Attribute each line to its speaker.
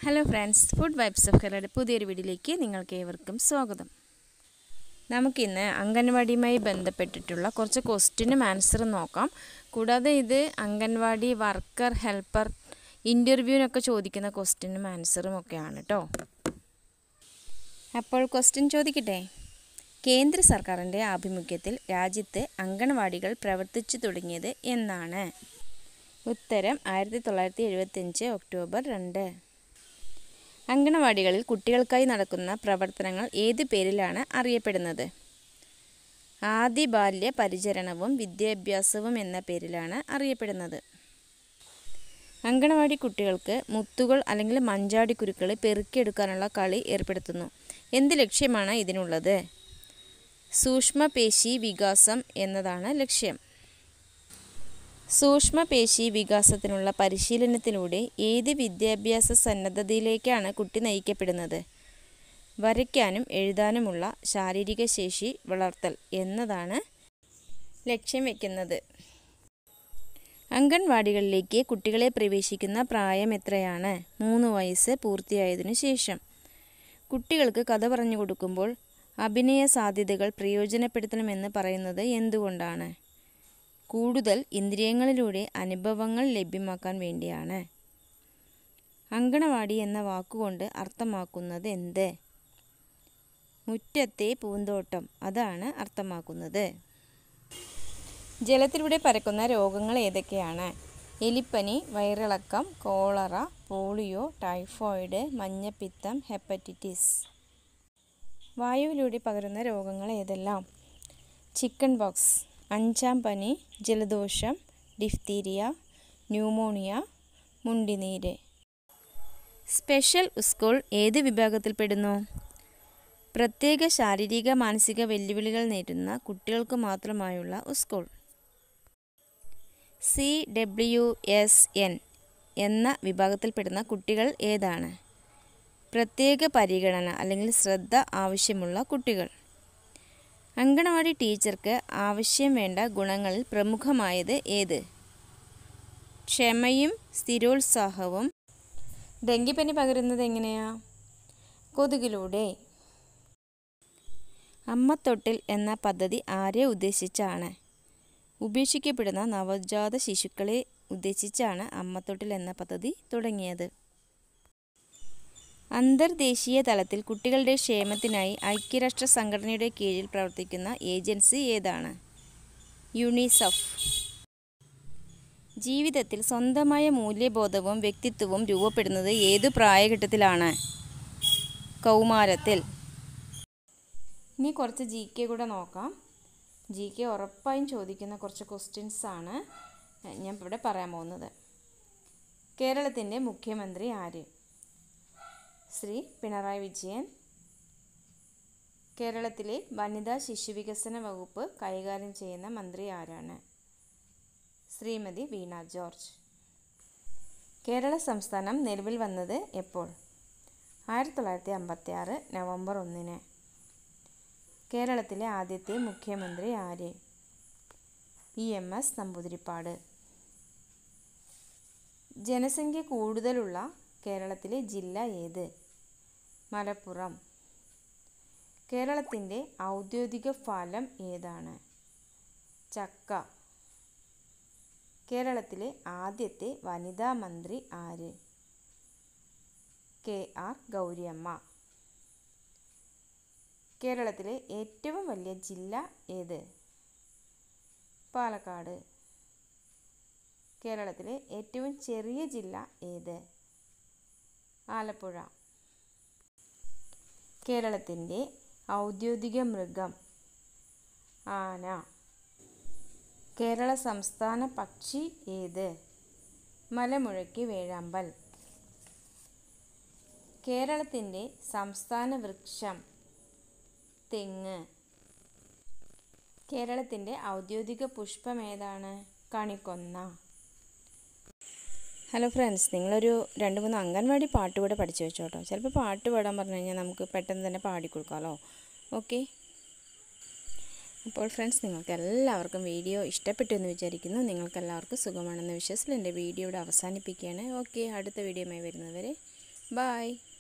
Speaker 1: hello friends food vibes of കേരളയുടെ പുതിയൊരു വീഡിയോയിലേക്ക് നിങ്ങൾക്ക് ഏവർക്കും സ്വാഗതം നമുക്കിന്ന് അംഗൻവാടിയുമായി ബന്ധപ്പെട്ടിട്ടുള്ള കുറച്ച് ക്വസ്റ്റ്യനും ആൻസറും നോക്കാം കൂടാതെ ഇത് അംഗൻവാടി വർക്കർ ഹെൽപ്പർ ഇൻ്റർവ്യൂവിനൊക്കെ ചോദിക്കുന്ന ക്വസ്റ്റ്യനും ആൻസറും ഒക്കെയാണ് കേട്ടോ അപ്പോൾ ക്വസ്റ്റ്യൻ ചോദിക്കട്ടെ കേന്ദ്ര സർക്കാരിൻ്റെ ആഭിമുഖ്യത്തിൽ രാജ്യത്ത് അംഗൻവാടികൾ പ്രവർത്തിച്ചു തുടങ്ങിയത് എന്നാണ് ഉത്തരം ആയിരത്തി തൊള്ളായിരത്തി എഴുപത്തിയഞ്ച് ഒക്ടോബർ രണ്ട് അങ്കണവാടികളിൽ കുട്ടികൾക്കായി നടക്കുന്ന പ്രവർത്തനങ്ങൾ ഏത് പേരിലാണ് അറിയപ്പെടുന്നത് ആദ്യ ബാല്യ പരിചരണവും വിദ്യാഭ്യാസവും എന്ന പേരിലാണ് അറിയപ്പെടുന്നത് അങ്കണവാടി കുട്ടികൾക്ക് മുത്തുകൾ അല്ലെങ്കിൽ മഞ്ചാടി കുരുക്കൾ പെറുക്കിയെടുക്കാനുള്ള കളി ഏർപ്പെടുത്തുന്നു എന്ത് ലക്ഷ്യമാണ് ഇതിനുള്ളത് സൂക്ഷ്മപേശി വികാസം എന്നതാണ് ലക്ഷ്യം സൂക്ഷ്മപേശി വികാസത്തിനുള്ള പരിശീലനത്തിലൂടെ ഏത് വിദ്യാഭ്യാസ സന്നദ്ധതയിലേക്കാണ് കുട്ടി നയിക്കപ്പെടുന്നത് വരയ്ക്കാനും എഴുതാനുമുള്ള ശാരീരിക ശേഷി വളർത്തൽ എന്നതാണ് ലക്ഷ്യം വയ്ക്കുന്നത് അംഗൻവാടികളിലേക്ക് കുട്ടികളെ പ്രവേശിക്കുന്ന പ്രായം എത്രയാണ് മൂന്ന് വയസ്സ് പൂർത്തിയായതിനു ശേഷം കുട്ടികൾക്ക് കഥ പറഞ്ഞു കൊടുക്കുമ്പോൾ അഭിനയ സാധ്യതകൾ പ്രയോജനപ്പെടുത്തണമെന്ന് പറയുന്നത് എന്തുകൊണ്ടാണ് കൂടുതൽ ഇന്ദ്രിയങ്ങളിലൂടെ അനുഭവങ്ങൾ ലഭ്യമാക്കാൻ വേണ്ടിയാണ് അങ്കണവാടി എന്ന വാക്കുകൊണ്ട് അർത്ഥമാക്കുന്നത് എന്ത് മുറ്റത്തെ പൂന്തോട്ടം അതാണ് അർത്ഥമാക്കുന്നത് ജലത്തിലൂടെ പരക്കുന്ന രോഗങ്ങൾ ഏതൊക്കെയാണ് എലിപ്പനി വയറിളക്കം കോളറ പോളിയോ ടൈഫോയിഡ് മഞ്ഞപ്പിത്തം ഹെപ്പറ്റൈറ്റിസ് വായുവിലൂടെ പകരുന്ന രോഗങ്ങൾ ഏതെല്ലാം ചിക്കൻ ബോക്സ് അഞ്ചാം പനി ജലദോഷം ഡിഫ്തീരിയ ന്യൂമോണിയ മുണ്ടിനീര് സ്പെഷ്യൽ സ്കൂൾ ഏത് വിഭാഗത്തിൽപ്പെടുന്നു പ്രത്യേക ശാരീരിക മാനസിക വെല്ലുവിളികൾ നേരിടുന്ന കുട്ടികൾക്ക് മാത്രമായുള്ള school C W S N എന്ന വിഭാഗത്തിൽപ്പെടുന്ന കുട്ടികൾ ഏതാണ് പ്രത്യേക പരിഗണന അല്ലെങ്കിൽ ശ്രദ്ധ ആവശ്യമുള്ള കുട്ടികൾ അങ്കണവാടി ടീച്ചർക്ക് ആവശ്യം വേണ്ട ഗുണങ്ങളിൽ പ്രമുഖമായത് ഏത് ക്ഷമയും സ്ഥിരോത്സാഹവും ഡെങ്കിപ്പനി പകരുന്നത് എങ്ങനെയാ കൊതുകിലൂടെ അമ്മത്തൊട്ടിൽ എന്ന പദ്ധതി ആരെ ഉദ്ദേശിച്ചാണ് ഉപേക്ഷിക്കപ്പെടുന്ന നവജാത ശിശുക്കളെ ഉദ്ദേശിച്ചാണ് അമ്മത്തൊട്ടിൽ എന്ന പദ്ധതി തുടങ്ങിയത് അന്തർദേശീയ തലത്തിൽ കുട്ടികളുടെ ക്ഷേമത്തിനായി ഐക്യരാഷ്ട്ര സംഘടനയുടെ കീഴിൽ പ്രവർത്തിക്കുന്ന ഏജൻസി ഏതാണ് യുണിസെഫ് ജീവിതത്തിൽ സ്വന്തമായ മൂല്യബോധവും വ്യക്തിത്വവും രൂപപ്പെടുന്നത് ഏതു പ്രായഘട്ടത്തിലാണ് കൗമാരത്തിൽ ഇനി കുറച്ച് ജി കെ കൂടെ നോക്കാം ജി കെ ഉറപ്പായും ചോദിക്കുന്ന കുറച്ച് ക്വസ്റ്റ്യൻസ് ആണ് ഞാൻ ഇവിടെ പറയാൻ പോകുന്നത് കേരളത്തിൻ്റെ മുഖ്യമന്ത്രി ആര് ശ്രീ പിണറായി വിജയൻ കേരളത്തിലെ വനിതാ ശിശുവികസന വകുപ്പ് കൈകാര്യം ചെയ്യുന്ന മന്ത്രി ആരാണ് ശ്രീമതി വീണ ജോർജ് കേരള സംസ്ഥാനം നിലവിൽ വന്നത് എപ്പോൾ ആയിരത്തി തൊള്ളായിരത്തി അമ്പത്തി ആറ് നവംബർ ഒന്നിന് കേരളത്തിലെ ആദ്യത്തെ മുഖ്യമന്ത്രി ആര് ഇ എം എസ് നമ്പൂതിരിപ്പാട് ജനസംഖ്യ കൂടുതലുള്ള കേരളത്തിലെ ജില്ല ഏത് മലപ്പുറം കേരളത്തിൻ്റെ ഔദ്യോഗിക ഫലം ഏതാണ് ചക്ക കേരളത്തിലെ ആദ്യത്തെ വനിതാ മന്ത്രി ആര് കെ ആർ ഗൗരിയമ്മ കേരളത്തിലെ ഏറ്റവും വലിയ ജില്ല ഏത് പാലക്കാട് കേരളത്തിലെ ഏറ്റവും ചെറിയ ജില്ല ഏത് ആലപ്പുഴ കേരളത്തിൻ്റെ ഔദ്യോഗിക മൃഗം ആന കേരള സംസ്ഥാന പക്ഷി ഏത് മലമുഴക്കി വേഴാമ്പൽ കേരളത്തിൻ്റെ സംസ്ഥാന വൃക്ഷം തെങ്ങ് കേരളത്തിൻ്റെ ഔദ്യോഗിക പുഷ്പം ഏതാണ് കണിക്കൊന്ന ഹലോ ഫ്രണ്ട്സ് നിങ്ങളൊരു രണ്ട് മൂന്ന് അംഗൻവാടി പാട്ട് കൂടെ പഠിച്ചു വെച്ചോട്ടോ ചിലപ്പോൾ പാട്ട് പാടാൻ പറഞ്ഞു കഴിഞ്ഞാൽ നമുക്ക് പെട്ടെന്ന് തന്നെ പാടിക്കൊടുക്കാമല്ലോ ഓക്കെ അപ്പോൾ ഫ്രണ്ട്സ് നിങ്ങൾക്ക് എല്ലാവർക്കും വീഡിയോ ഇഷ്ടപ്പെട്ടു എന്ന് വിചാരിക്കുന്നു നിങ്ങൾക്ക് എല്ലാവർക്കും സുഖമാണെന്ന് വിശ്വസിച്ച് എൻ്റെ വീഡിയോ ഇവിടെ അവസാനിപ്പിക്കുകയാണ് ഓക്കെ അടുത്ത വീഡിയോയുമായി വരുന്നവരെ ബായ്